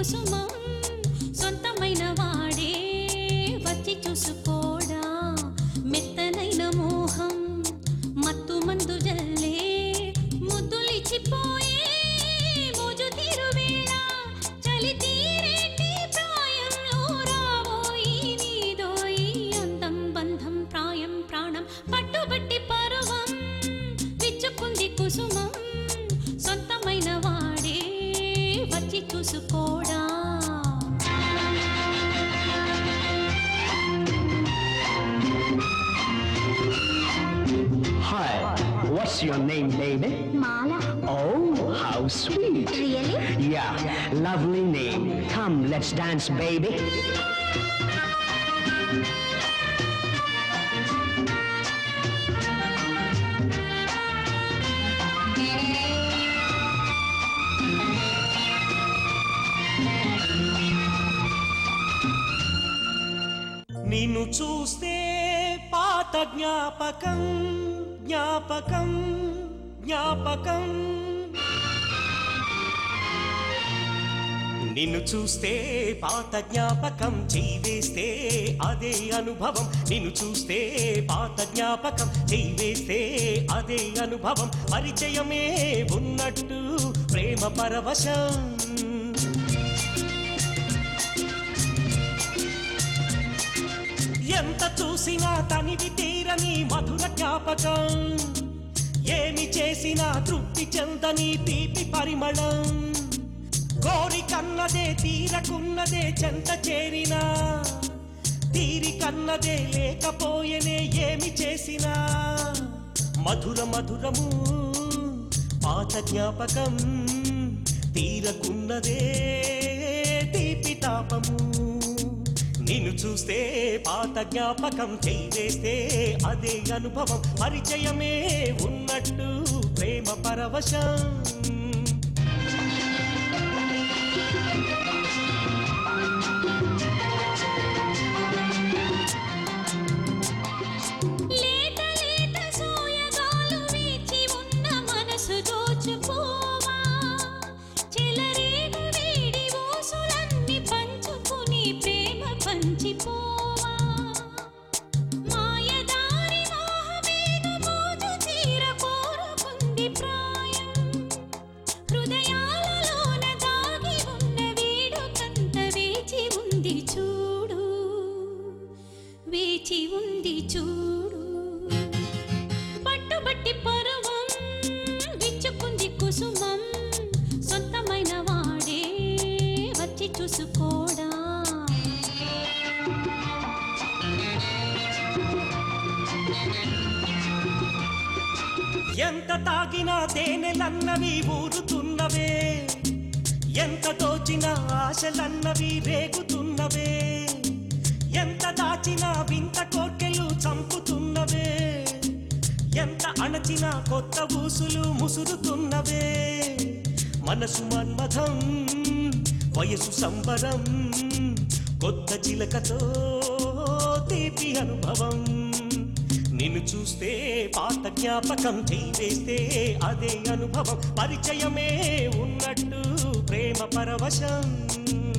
కుసుమం సొంతమైన వాడే వచ్చి చూసుకోడా మెత్తనైన మోహం మత్తు మందు జల్లే ముద్దులిచ్చిపోయే మోజు తీరువేళ చలి తీరేటి ప్రాయంలో రాబోయి నీదోయి అందం బంధం ప్రాయం ప్రాణం పట్టుబట్టి పరువం విచ్చుకుంది కుసుమం సొంతమైన వాడే వచ్చి చూసుకోడా Hi, what's your name, baby? Mala Oh, how sweet. Really Yeah, lovely name. Come, let's dance, baby. నిన్ను చూస్తే పాత జ్ఞాపకం జ్ఞాపకం జ్ఞాపకం నిన్ను చూస్తే పాత జ్ఞాపకం చేవేస్తే అదే అనుభవం నిన్ను చూస్తే పాత జ్ఞాపకం చేవేస్తే అదే అనుభవం పరిచయమే ఉన్నట్టు ప్రేమ పరవశం ఎంత చూసినా తనివి తీరని మధుర జ్ఞాపకం ఏమి చేసినా తృప్తి చెందని తీపి పరిమళం కోరికన్నదే తీరకున్నదే చెంత చేరినా తీరికన్నదే లేకపోయేనే ఏమి చేసినా మధుర మధురము పాత జ్ఞాపకం తీరకున్నదే తీపి తాపము నిన్ను చూస్తే పాత జ్ఞాపకం చేవేస్తే అదే అనుభవం పరిచయమే ఉన్నట్టు ప్రేమ పరవశం లేత లేత సోయగాలు వీచి ఉన్న మనసు దోచుకోవా చెలరేగు వేడి ఊసులన్నీ పంచుకుని ప్రేమ పంచిపోవా మాయదారి మోహమేను మోజు తీర కోరుకుంది ప్రాయం హృదయాలలోన దాగి ఉన్న వేడుకంత వేచి ఉంది చూడు వేచి ఉంది చూడు పట్టుబట్టి పరువం విచ్చుకుంది కుసుమం సొంతమైన వాడే వచ్చి చూసుకోడా ఎంత తాగినా తేనెలన్నవి ఊరుతున్నవే ఎంత దోచినా ఆశలన్నవి రేగుతున్నవే ఎంత దాచినా వింత కోర్కెలు చంపుతున్నవే ఎంత అణచినా కొత్త ఊసులు ముసురుతున్నవే మనసు మన్మథం వయసు సంబరం కొత్త చిలకతో తీపి అనుభవం నిన్ను చూస్తే పాత జ్ఞాపకం చేవేస్తే అదే అనుభవం పరిచయమే ఉన్నట్టు ప్రేమ పరవశం